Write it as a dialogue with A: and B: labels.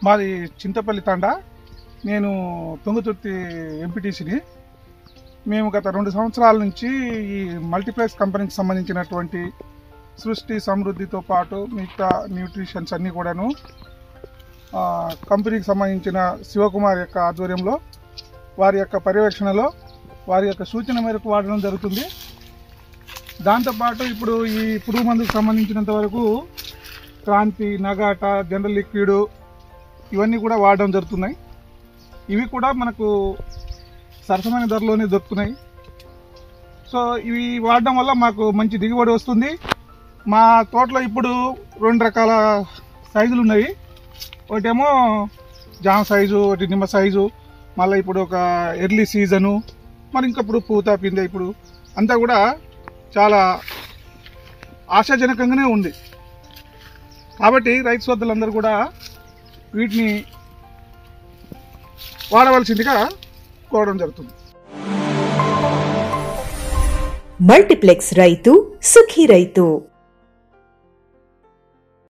A: మాది చింతపల్లి తండ నేను తుంగతుర్తి ఎంపీటీసీని మేము గత రెండు సంవత్సరాల నుంచి ఈ మల్టీప్లెక్స్ కంపెనీకి సంబంధించినటువంటి సృష్టి సమృద్ధితో పాటు మిగతా న్యూట్రిషన్స్ అన్నీ కూడాను ఆ, కంపెనీకి సంబంధించిన శివకుమార్ యొక్క ఆధ్వర్యంలో వారి యొక్క పర్యవేక్షణలో వారి యొక్క సూచన మేరకు వాడడం జరుగుతుంది దాంతోపాటు ఇప్పుడు ఈ పురుగు మందుకు సంబంధించినంత వరకు క్రాంతి నగాట జనరల్ లిక్విడ్ ఇవన్నీ కూడా వాడడం జరుగుతున్నాయి ఇవి కూడా మనకు సరసమైన ధరలోనే దొరుకుతున్నాయి సో ఇవి వాడడం వల్ల మాకు మంచి దిగుబడి వస్తుంది మా తోటలో ఇప్పుడు రెండు రకాల సైజులు ఉన్నాయి ఒకటేమో జామ సైజు ఒకటి నిమ్మ సైజు మళ్ళీ ఇప్పుడు ఒక ఎర్లీ సీజను మరి ఇంకా ఇప్పుడు పూత పిందె ఇప్పుడు అంతా కూడా చాలా ఆశాజనకంగానే ఉంది కాబట్టి రైతు సోదరులందరూ కూడా వీటిని వాడవలసిందిగా కోరడం జరుగుతుంది
B: మల్టీప్లెక్స్ రైతు సుఖీ రైతు